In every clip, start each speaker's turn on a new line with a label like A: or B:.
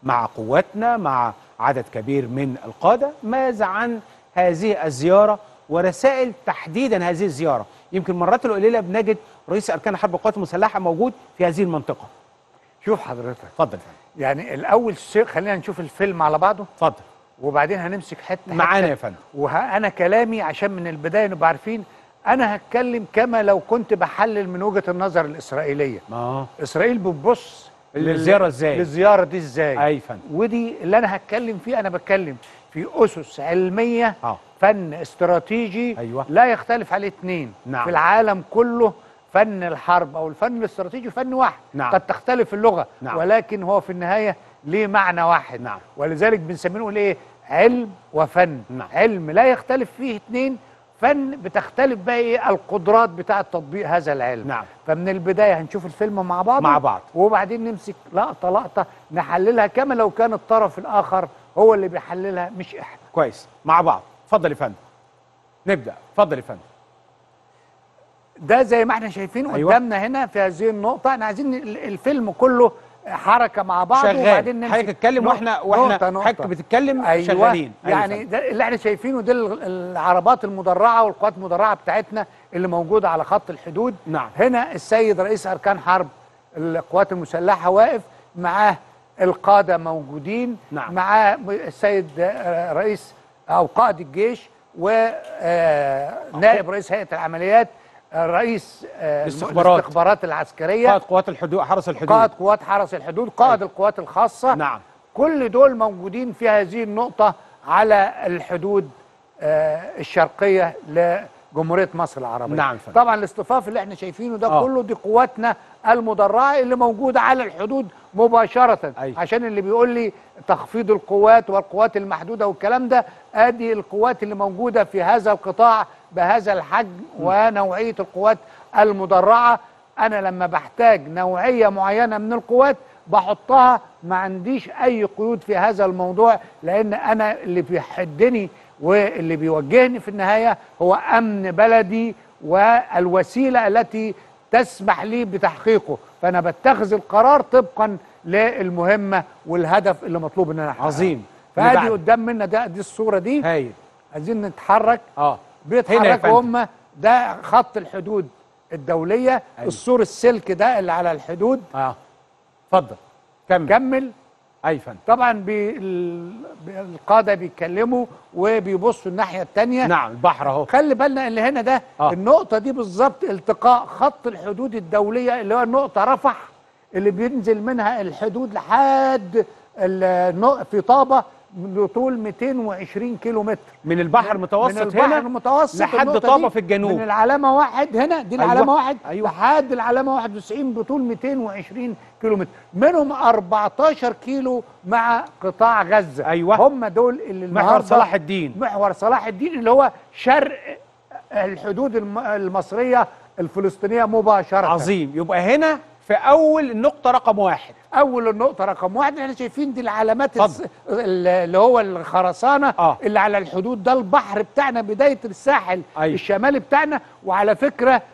A: مع قواتنا مع عدد كبير من القاده ماذا عن هذه الزياره ورسائل تحديدا هذه الزياره يمكن مرات القليله بنجد رئيس اركان حرب القوات المسلحه موجود في هذه المنطقه
B: شوف حضرتك
A: اتفضل يا فندم
B: يعني الاول شيء خلينا نشوف الفيلم على بعضه
A: اتفضل
B: وبعدين هنمسك حته
A: معانا
B: حتة.
A: يا فندم.
B: وانا كلامي عشان من البدايه نبقى عارفين انا هتكلم كما لو كنت بحلل من وجهه النظر الاسرائيليه
A: اه
B: اسرائيل بتبص
A: للزيارة إزاي؟
B: للزياره دي ازاي
A: اي فندم
B: ودي اللي انا هتكلم فيه انا بتكلم في اسس علميه
A: اه
B: فن استراتيجي
A: أيوة.
B: لا يختلف عليه اثنين
A: نعم.
B: في العالم كله فن الحرب او الفن الاستراتيجي فن واحد
A: نعم.
B: قد تختلف اللغه
A: نعم.
B: ولكن هو في النهايه ليه معنى واحد
A: نعم.
B: ولذلك بنسميه نقول ايه علم وفن
A: نعم.
B: علم لا يختلف فيه اثنين فن بتختلف بقى ايه القدرات بتاعه تطبيق هذا العلم
A: نعم.
B: فمن البدايه هنشوف الفيلم مع بعض
A: مع بعض.
B: وبعدين نمسك لقطه لقطه نحللها كما لو كان الطرف الاخر هو اللي بيحللها مش احنا
A: كويس مع بعض اتفضل يا فندم نبدا اتفضل يا فندم
B: ده زي ما احنا شايفين
A: أيوة.
B: أيوة. قدامنا هنا في هذه النقطة احنا عايزين ال- الفيلم كله حركة مع بعض
A: شغال
B: وبعدين نمسك
A: حضرتك اتكلم
B: نقطة-
A: واحنا واحنا
B: نقطة نقطة.
A: حضرتك بتتكلم
B: أيوة.
A: شغالين أيوة
B: يعني
A: فندم.
B: ده اللي احنا شايفينه ده ال- العربات المدرعة والقوات المدرعة بتاعتنا اللي موجودة على خط الحدود
A: نعم.
B: هنا السيد رئيس أركان حرب القوات المسلحة واقف معاه القادة موجودين
A: نعم.
B: معاه السيد آه، رئيس أو قائد الجيش ونائب رئيس هيئة العمليات آه، رئيس آه،
A: الاستخبارات.
B: الاستخبارات العسكرية
A: قائد قوات الحدود حرس الحدود
B: قائد قوات حرس الحدود قائد
A: أيوة.
B: القوات الخاصة
A: نعم
B: كل دول موجودين في هذه النقطة على الحدود آه، الشرقية لجمهورية مصر العربية
A: نعم فندم.
B: طبعا الاصطفاف اللي احنا شايفينه ده
A: آه.
B: كله دي قواتنا المدرعة اللي موجودة على الحدود مباشرة
A: أيوة.
B: عشان اللي بيقول لي تخفيض القوات والقوات المحدودة والكلام ده ادي القوات اللي موجودة في هذا القطاع بهذا الحجم ونوعية القوات المدرعة انا لما بحتاج نوعية معينة من القوات بحطها ما عنديش اي قيود في هذا الموضوع لان انا اللي بيحدني واللي بيوجهني في النهاية هو امن بلدي والوسيلة التي تسمح لي بتحقيقه فانا بتخذ القرار طبقا للمهمة والهدف اللي مطلوب ان انا احققه
A: عظيم اللي
B: فادي
A: بعد.
B: قدام منا ده دي الصورة دي
A: هايل
B: عايزين نتحرك
A: اه هنا يا
B: بيتحركوا
A: فندم.
B: هم ده خط الحدود الدولية
A: أيوة.
B: السور السلك ده اللي على الحدود
A: اه اتفضل كمل
B: كمل
A: اي فندم
B: طبعا بي ال- بي- القادة بيتكلموا وبيبصوا الناحية التانية
A: نعم البحر اهو
B: خلي بالنا اللي هنا ده
A: آه.
B: آه. النقطة دي بالظبط التقاء خط الحدود الدولية اللي هو النقطة رفح اللي بينزل منها الحدود لحد النق- في طابة بطول 220 كيلو متر
A: من البحر المتوسط
B: من البحر
A: هنا
B: المتوسط
A: لحد
B: النقطة
A: طابة
B: دي
A: في الجنوب.
B: من العلامة واحد هنا دي
A: أيوة،
B: العلامة واحد
A: أيوة.
B: لحد العلامة 91 بطول 220 كيلو متر منهم 14 كيلو مع قطاع غزة
A: أيوة.
B: هم دول اللي
A: محور
B: النهاردة-
A: صلاح الدين.
B: محور صلاح الدين اللي هو شرق الحدود الم- المصرية الفلسطينية مباشرة
A: عظيم يبقى هنا في اول النقطه رقم واحد
B: اول النقطه رقم واحد احنا شايفين دي العلامات
A: اتفضل.
B: الس- اللي هو الخرسانه
A: آه.
B: اللي على الحدود ده البحر بتاعنا بدايه الساحل
A: أيوة.
B: الشمالي بتاعنا وعلى فكره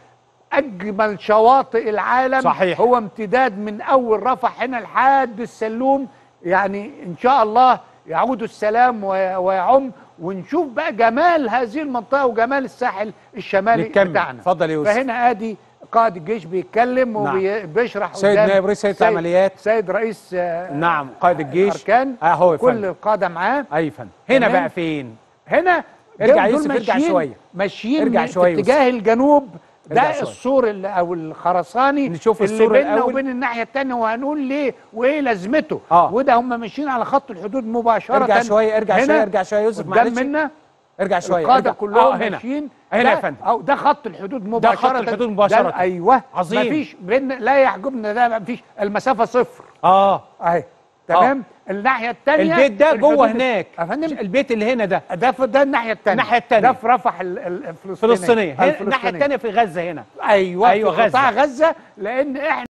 B: اجمل شواطئ العالم
A: صحيح.
B: هو امتداد من اول رفح هنا لحد السلوم يعني ان شاء الله يعود السلام وي- ويعم ونشوف بقى جمال هذه المنطقه وجمال الساحل الشمالي
A: نكمل.
B: بتاعنا
A: اتفضل يا يوسف.
B: فهنا ادي قائد الجيش بيتكلم
A: نعم.
B: وبيشرح
A: سيد
B: قدام
A: نائب رئيس هيئة
B: سيد-
A: العمليات.
B: سيد رئيس آه،
A: نعم قائد الجيش
B: اركان
A: اهو يا
B: كل
A: فندم
B: القاده معاه
A: اي فندم هنا
B: تمام.
A: بقى فين
B: هنا
A: ارجع
B: دول
A: يوسف، ارجع
B: ماشيين-
A: شوية.
B: ماشيين
A: ارجع
B: من-
A: شوية
B: في
A: يوسف.
B: اتجاه الجنوب
A: ارجع
B: ده
A: شوية.
B: السور اللي او الخرساني
A: نشوف
B: اللي
A: السور
B: بيننا
A: الأول.
B: وبين الناحيه الثانيه وهنقول ليه وايه لازمته
A: آه.
B: وده هم ماشيين على خط الحدود مباشره
A: ارجع شويه ارجع
B: هنا
A: شويه ارجع شويه يوسف
B: قدام
A: معلش
B: منا
A: ارجع شويه
B: القاده
A: ارجع.
B: كلهم
A: آه، هنا
B: ماشيين
A: هنا
B: ده-
A: يا فندم
B: او ده خط الحدود مباشره
A: خط الحدود مباشرة.
B: ده ايوه
A: عظيم.
B: مفيش بين لا يحجبنا ده مفيش المسافه صفر
A: اه
B: اهي تمام الناحيه الثانيه
A: البيت ده جوه هناك
B: يا فندم
A: البيت اللي هنا ده
B: ده في ده الناحيه الثانيه
A: الناحية التانية.
B: ده في رفح ال- ال- الفلسطينيه
A: فلسطينيه هنا الناحيه
B: الفلسطينية.
A: الثانيه في غزه هنا
B: ايوه
A: أيوة،
B: في قطاع
A: غزة.
B: غزه لان احنا